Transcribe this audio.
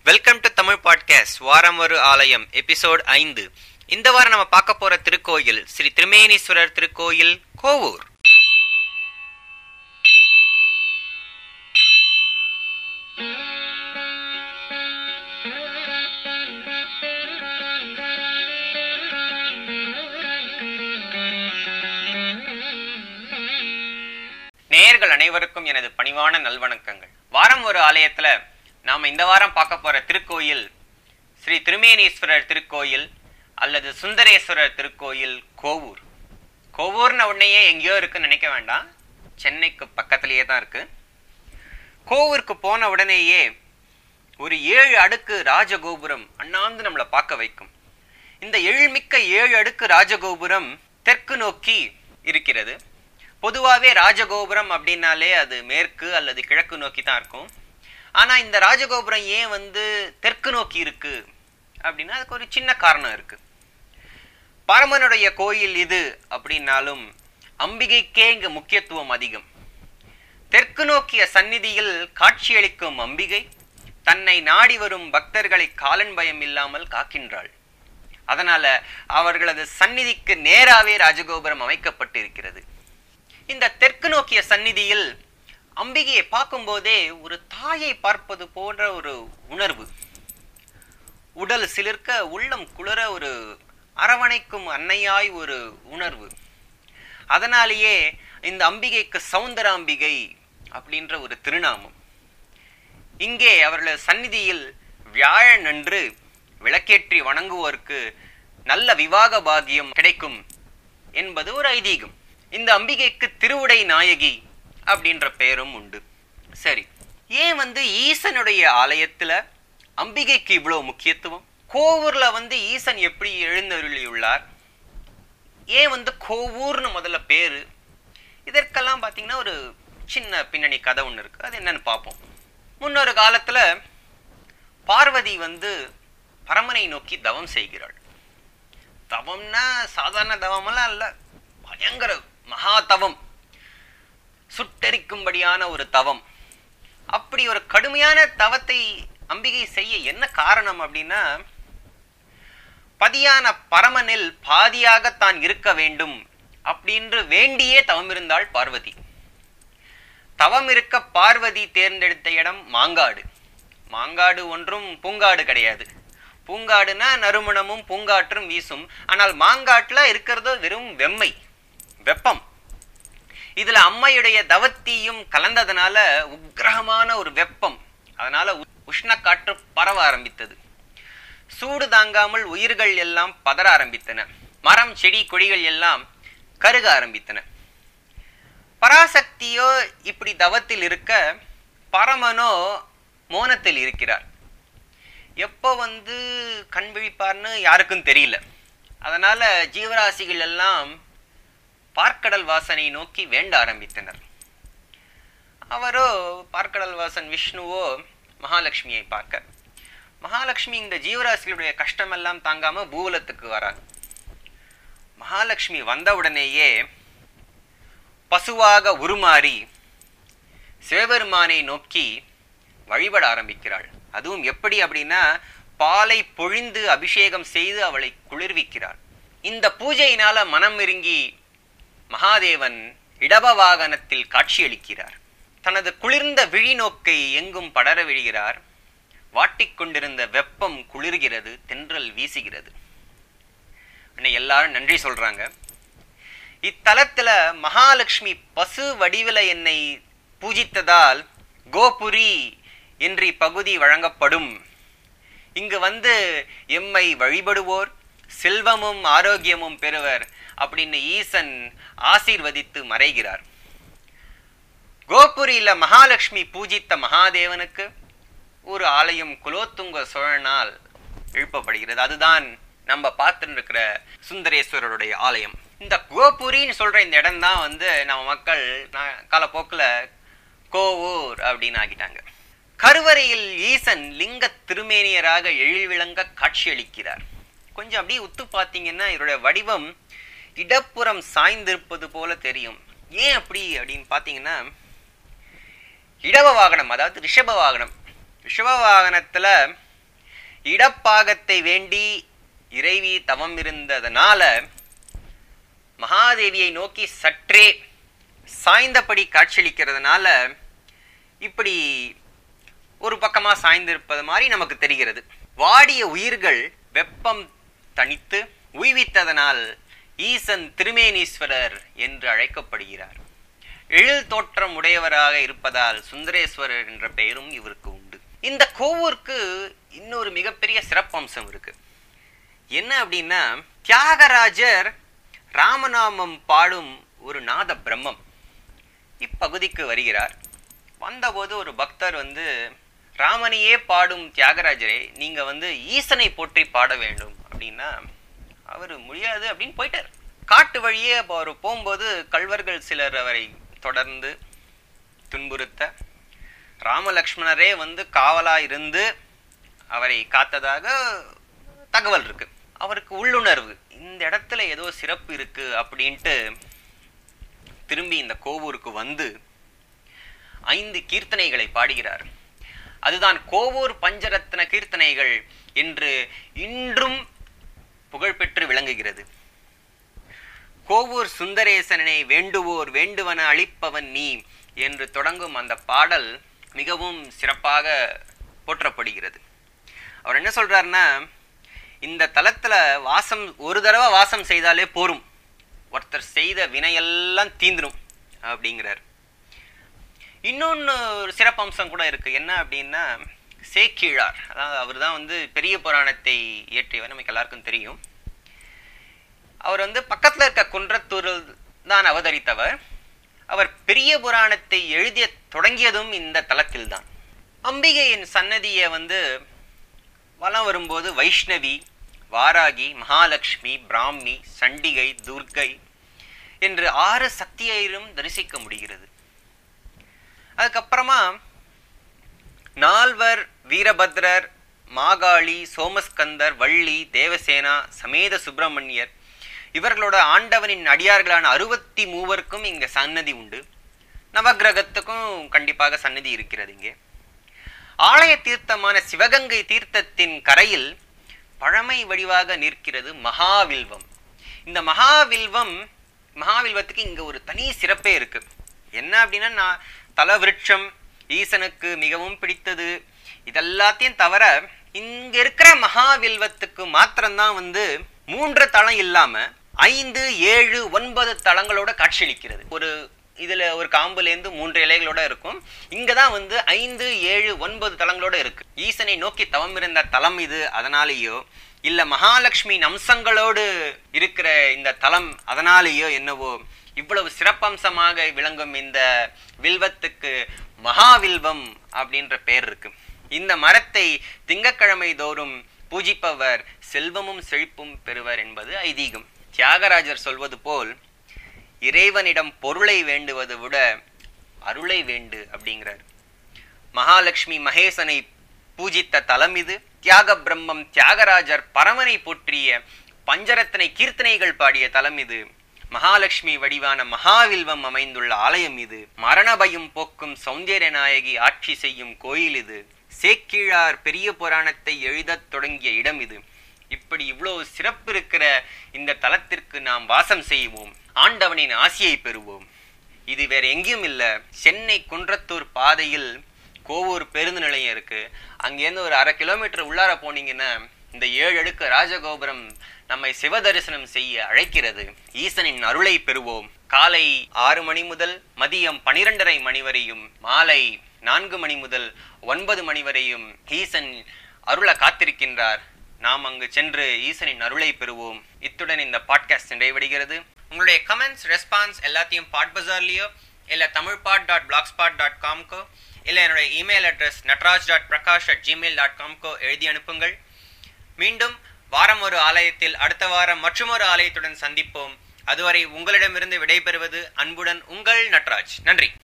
welcome to Tamil podcast வாரம் ஒரு ஆலயம் எபிசோட் ஐந்து இந்த வாரம் நம்ம பார்க்க போற திருக்கோயில் ஸ்ரீ திருமேனீஸ்வரர் திருக்கோயில் கோவூர் நேயர்கள் அனைவருக்கும் எனது பணிவான நல்வணக்கங்கள் வாரம் ஒரு ஆலயத்துல நாம இந்த வாரம் பார்க்க போற திருக்கோயில் ஸ்ரீ திருமேனீஸ்வரர் திருக்கோயில் அல்லது சுந்தரேஸ்வரர் திருக்கோயில் கோவூர் கோவூர்னு உடனேயே எங்கேயோ இருக்குன்னு நினைக்க வேண்டாம் சென்னைக்கு பக்கத்திலேயே தான் இருக்கு கோவூருக்கு போன உடனேயே ஒரு ஏழு அடுக்கு ராஜகோபுரம் அண்ணாந்து நம்மளை பார்க்க வைக்கும் இந்த எழில்மிக்க ஏழு அடுக்கு ராஜகோபுரம் தெற்கு நோக்கி இருக்கிறது பொதுவாகவே ராஜகோபுரம் அப்படின்னாலே அது மேற்கு அல்லது கிழக்கு நோக்கி தான் இருக்கும் ஆனால் இந்த ராஜகோபுரம் ஏன் வந்து தெற்கு நோக்கி இருக்கு அப்படின்னா அதுக்கு ஒரு சின்ன காரணம் இருக்கு பரமனுடைய கோயில் இது அப்படின்னாலும் அம்பிகைக்கே இங்கு முக்கியத்துவம் அதிகம் தெற்கு நோக்கிய சந்நிதியில் காட்சியளிக்கும் அம்பிகை தன்னை நாடி வரும் பக்தர்களை காலன் பயம் இல்லாமல் காக்கின்றாள் அதனால அவர்களது சந்நிதிக்கு நேராவே ராஜகோபுரம் அமைக்கப்பட்டிருக்கிறது இந்த தெற்கு நோக்கிய சந்நிதியில் அம்பிகையை பார்க்கும்போதே ஒரு தாயை பார்ப்பது போன்ற ஒரு உணர்வு உடல் சிலிர்க்க உள்ளம் குளிர ஒரு அரவணைக்கும் அன்னையாய் ஒரு உணர்வு அதனாலேயே இந்த அம்பிகைக்கு சவுந்தராம்பிகை அப்படின்ற ஒரு திருநாமம் இங்கே அவர்களது சந்நிதியில் வியாழன் அன்று விளக்கேற்றி வணங்குவோருக்கு நல்ல விவாக பாகியம் கிடைக்கும் என்பது ஒரு ஐதீகம் இந்த அம்பிகைக்கு திருவுடை நாயகி அப்படின்ற பெயரும் உண்டு சரி ஏன் வந்து ஈசனுடைய ஆலயத்துல அம்பிகைக்கு இவ்வளவு முக்கியத்துவம் கோவூர்ல வந்து ஈசன் எப்படி எழுந்தருளியுள்ளார் ஏன் வந்து கோவூர்னு முதல்ல பேரு இதற்கெல்லாம் பார்த்தீங்கன்னா ஒரு சின்ன பின்னணி கதை ஒன்று இருக்கு அது என்னன்னு பார்ப்போம் முன்னொரு காலத்துல பார்வதி வந்து பரமனை நோக்கி தவம் செய்கிறாள் தவம்னா சாதாரண தவமெல்லாம் இல்லை பயங்கர மகா தவம் சுட்டெரிக்கும்படியான ஒரு தவம் அப்படி ஒரு கடுமையான தவத்தை அம்பிகை செய்ய என்ன காரணம் அப்படின்னா பதியான பரமனில் பாதியாக தான் இருக்க வேண்டும் அப்படின்று வேண்டியே தவம் இருந்தாள் பார்வதி தவம் இருக்க பார்வதி தேர்ந்தெடுத்த இடம் மாங்காடு மாங்காடு ஒன்றும் பூங்காடு கிடையாது பூங்காடுனா நறுமணமும் பூங்காற்றும் வீசும் ஆனால் மாங்காட்டுல இருக்கிறதோ வெறும் வெம்மை வெப்பம் இதுல அம்மையுடைய தவத்தீயும் கலந்ததுனால உக்கிரகமான ஒரு வெப்பம் அதனால உஷ்ண காற்று பரவ ஆரம்பித்தது சூடு தாங்காமல் உயிர்கள் எல்லாம் பதற ஆரம்பித்தன மரம் செடி கொடிகள் எல்லாம் கருக ஆரம்பித்தன பராசக்தியோ இப்படி தவத்தில் இருக்க பரமனோ மோனத்தில் இருக்கிறார் எப்போ வந்து கண் விழிப்பார்னு யாருக்கும் தெரியல அதனால ஜீவராசிகள் எல்லாம் பார்க்கடல் வாசனை நோக்கி வேண்ட ஆரம்பித்தனர் அவரோ பார்க்கடல் வாசன் விஷ்ணுவோ மகாலட்சுமியை பார்க்க மகாலட்சுமி இந்த ஜீவராசிகளுடைய கஷ்டமெல்லாம் தாங்காம பூவலத்துக்கு வராங்க மகாலட்சுமி வந்தவுடனேயே பசுவாக உருமாறி சிவபெருமானை நோக்கி வழிபட ஆரம்பிக்கிறாள் அதுவும் எப்படி அப்படின்னா பாலை பொழிந்து அபிஷேகம் செய்து அவளை குளிர்விக்கிறாள் இந்த பூஜையினால மனம் இறங்கி மகாதேவன் இடப வாகனத்தில் காட்சியளிக்கிறார் தனது குளிர்ந்த விழிநோக்கை எங்கும் படர விழுகிறார் வாட்டிக்கொண்டிருந்த வெப்பம் குளிர்கிறது தென்றல் வீசுகிறது எல்லாரும் நன்றி சொல்றாங்க இத்தலத்துல மகாலட்சுமி பசு வடிவில என்னை பூஜித்ததால் கோபுரி என்று இப்பகுதி வழங்கப்படும் இங்கு வந்து எம்மை வழிபடுவோர் செல்வமும் ஆரோக்கியமும் பெறுவர் அப்படின்னு ஈசன் ஆசீர்வதித்து மறைகிறார் கோபுரியில மகாலட்சுமி பூஜித்த மகாதேவனுக்கு ஒரு ஆலயம் குலோத்துங்க சோழனால் எழுப்பப்படுகிறது அதுதான் நம்ம பார்த்துட்டு இருக்கிற சுந்தரேஸ்வரருடைய ஆலயம் இந்த கோபுரின்னு சொல்ற இந்த இடம் தான் வந்து நம்ம மக்கள் காலப்போக்கில் கோவூர் அப்படின்னு ஆகிட்டாங்க கருவறையில் ஈசன் லிங்க திருமேனியராக எழில்விளங்க காட்சியளிக்கிறார் கொஞ்சம் அப்படியே உத்து பார்த்தீங்கன்னா இதோட வடிவம் இடப்புறம் சாய்ந்திருப்பது போல தெரியும் ஏன் அப்படி அப்படின்னு பார்த்தீங்கன்னா இடவ வாகனம் அதாவது ரிஷப வாகனம் ரிஷப வாகனத்துல இடப்பாகத்தை வேண்டி இறைவி தவம் இருந்ததனால மகாதேவியை நோக்கி சற்றே சாய்ந்தபடி காட்சியளிக்கிறதுனால இப்படி ஒரு பக்கமா சாய்ந்திருப்பது மாதிரி நமக்கு தெரிகிறது வாடிய உயிர்கள் வெப்பம் தணித்து உய்வித்ததனால் ஈசன் திருமேனீஸ்வரர் என்று அழைக்கப்படுகிறார் எழில் தோற்றம் உடையவராக இருப்பதால் சுந்தரேஸ்வரர் என்ற பெயரும் இவருக்கு உண்டு இந்த கோவூருக்கு இன்னொரு மிகப்பெரிய சிறப்பம்சம் இருக்கு என்ன அப்படின்னா தியாகராஜர் ராமநாமம் பாடும் ஒரு நாத பிரம்மம் இப்பகுதிக்கு வருகிறார் வந்தபோது ஒரு பக்தர் வந்து ராமனையே பாடும் தியாகராஜரே நீங்க வந்து ஈசனை போற்றி பாட வேண்டும் அப்படின்னா அவர் முடியாது அப்படின்னு போயிட்டார் காட்டு வழியே அப்போ அவர் போகும்போது கள்வர்கள் சிலர் அவரை தொடர்ந்து துன்புறுத்த ராமலக்ஷ்மணரே வந்து காவலா இருந்து அவரை காத்ததாக தகவல் இருக்கு அவருக்கு உள்ளுணர்வு இந்த இடத்துல ஏதோ சிறப்பு இருக்கு அப்படின்ட்டு திரும்பி இந்த கோவூருக்கு வந்து ஐந்து கீர்த்தனைகளை பாடுகிறார் அதுதான் கோவூர் பஞ்சரத்ன கீர்த்தனைகள் என்று இன்றும் புகழ்பெற்று விளங்குகிறது கோவூர் சுந்தரேசனை வேண்டுவோர் வேண்டுவன அளிப்பவன் நீ என்று தொடங்கும் அந்த பாடல் மிகவும் சிறப்பாக போற்றப்படுகிறது அவர் என்ன சொல்றாருன்னா இந்த தலத்துல வாசம் ஒரு தடவை வாசம் செய்தாலே போரும் ஒருத்தர் செய்த வினையெல்லாம் தீந்துரும் அப்படிங்கிறார் இன்னொன்று ஒரு சிறப்பம்சம் கூட இருக்கு என்ன அப்படின்னா சேக்கீழார் அதாவது அவர் தான் வந்து பெரிய புராணத்தை இயற்றியவர் நமக்கு எல்லாருக்கும் தெரியும் அவர் வந்து பக்கத்துல இருக்க குன்றத்தூரில் தான் அவதரித்தவர் அவர் பெரிய புராணத்தை எழுதிய தொடங்கியதும் இந்த தலத்தில்தான் அம்பிகையின் சன்னதியை வந்து வலம் வரும்போது வைஷ்ணவி வாராகி மகாலட்சுமி பிராமி சண்டிகை துர்கை என்று ஆறு சக்தியையும் தரிசிக்க முடிகிறது அதுக்கப்புறமா நால்வர் வீரபத்ரர் மாகாளி சோமஸ்கந்தர் வள்ளி தேவசேனா சமேத சுப்பிரமணியர் இவர்களோட ஆண்டவனின் அடியார்களான அறுபத்தி மூவருக்கும் இங்க சன்னதி உண்டு நவகிரகத்துக்கும் கண்டிப்பாக சன்னதி இருக்கிறது இங்கே ஆலய தீர்த்தமான சிவகங்கை தீர்த்தத்தின் கரையில் பழமை வடிவாக நிற்கிறது மகாவில்வம் இந்த மகாவில்வம் மகாவில்வத்துக்கு இங்க ஒரு தனி சிறப்பே இருக்கு என்ன அப்படின்னா நான் தலவிருட்சம் ஈசனுக்கு மிகவும் பிடித்தது இதெல்லாத்தையும் தவிர இங்க இருக்கிற மகாவில்வத்துக்கு மாத்திரம்தான் வந்து மூன்று தளம் இல்லாம ஐந்து ஏழு ஒன்பது தளங்களோட காட்சியளிக்கிறது ஒரு இதுல ஒரு காம்புல இருந்து மூன்று இலைகளோட இருக்கும் இங்கதான் வந்து ஐந்து ஏழு ஒன்பது தலங்களோட இருக்கு ஈசனை நோக்கி தவம் இருந்த தலம் இது அதனாலேயோ இல்ல மகாலட்சுமியின் அம்சங்களோடு இருக்கிற இந்த தலம் அதனாலேயோ என்னவோ இவ்வளவு சிறப்பம்சமாக விளங்கும் இந்த வில்வத்துக்கு மகாவில்வம் அப்படின்ற பெயர் இருக்கு இந்த மரத்தை திங்கக்கிழமை தோறும் பூஜிப்பவர் செல்வமும் செழிப்பும் பெறுவர் என்பது ஐதீகம் தியாகராஜர் சொல்வது போல் இறைவனிடம் பொருளை வேண்டுவது விட அருளை வேண்டு அப்படிங்கிறார் மகாலட்சுமி மகேசனை பூஜித்த தலம் இது தியாக பிரம்மம் தியாகராஜர் பரமனை போற்றிய பஞ்சரத்தனை கீர்த்தனைகள் பாடிய தலம் இது மகாலட்சுமி வடிவான மகாவில்வம் அமைந்துள்ள ஆலயம் இது மரண பயம் போக்கும் சௌந்தர்ய நாயகி ஆட்சி செய்யும் கோயில் இது சேக்கிழார் பெரிய புராணத்தை எழுதத் தொடங்கிய இடம் இது இப்படி இவ்வளவு சிறப்பு இருக்கிற இந்த தலத்திற்கு நாம் வாசம் செய்வோம் ஆண்டவனின் ஆசியை பெறுவோம் இது வேற எங்கேயும் இல்ல சென்னை குன்றத்தூர் பாதையில் கோவூர் பேருந்து நிலையம் இருக்கு அங்கேருந்து ஒரு அரை கிலோமீட்டர் உள்ளார போனீங்கன்னா இந்த ஏழு அடுக்கு ராஜகோபுரம் நம்மை சிவ தரிசனம் செய்ய அழைக்கிறது ஈசனின் அருளை பெறுவோம் காலை ஆறு மணி முதல் மதியம் பனிரெண்டரை மணி வரையும் மாலை நான்கு மணி முதல் ஒன்பது மணி வரையும் ஈசன் அருளை காத்திருக்கின்றார் நாம் அங்கு சென்று ஈசனின் அருளை பெறுவோம் இத்துடன் இந்த பாட்காஸ்ட் நிறைவடைகிறது உங்களுடைய கமெண்ட்ஸ் ரெஸ்பான்ஸ் எல்லாத்தையும் பாட் பஜார்லயோ இல்ல Tamil pod dot blog spot dot காம்கோ இல்ல என்னுடைய email address Natraj dot Prakash at Gmail dot காம்கோ எழுதி அனுப்புங்கள் மீண்டும் வாரம் ஒரு ஆலயத்தில் அடுத்த வாரம் மற்றொரு ஆலயத்துடன் சந்திப்போம் அதுவரை உங்களிடமிருந்து விடைபெறுவது அன்புடன் உங்கள் நட்ராஜ் நன்றி